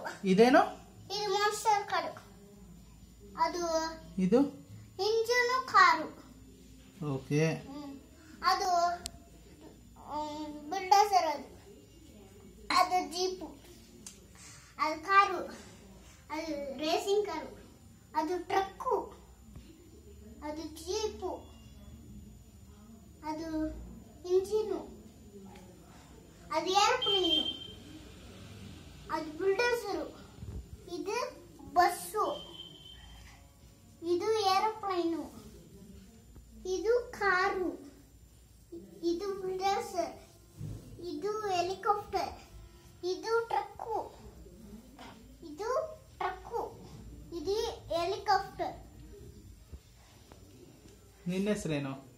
ಇದೇನು ಇದು monster car ಅದು ಇದು ಇಂಜಿನು ಕಾರು ಓಕೆ ಹ್ಮ್. ಅದು ಬಿಲ್ಡೋಸರ್ ಅದು ಅದು ಜೀಪು ಅದು ಕಾರು ಅದು ರೇಸಿಂಗ್ ಕಾರು ಅದು ಟ್ರಕ್ಕು ಅದು ಜೀಪು ಅದು ಇಂಜಿನು ಅದು ಏರೋಪ್ಲೇನು ಅದು ಬಿಲ್ಡೋಸರು ಇದು ಬಸ್ಸು ಇದು ಏರೋಪ್ಲೇನು ಇದು ಕಾರು ಇದು ಬಿಲ್ಡರ್ಸರ್ ಇದು ಹೆಲಿಕಾಪ್ಟರ್ ಇದು ಟ್ರಕ್ಕು ಇದು ಟ್ರಕ್ಕು ಇದು ಹೆಲಿಕಾಪ್ಟರ್ ನಿನ್ನ ಹೆಸರೇನು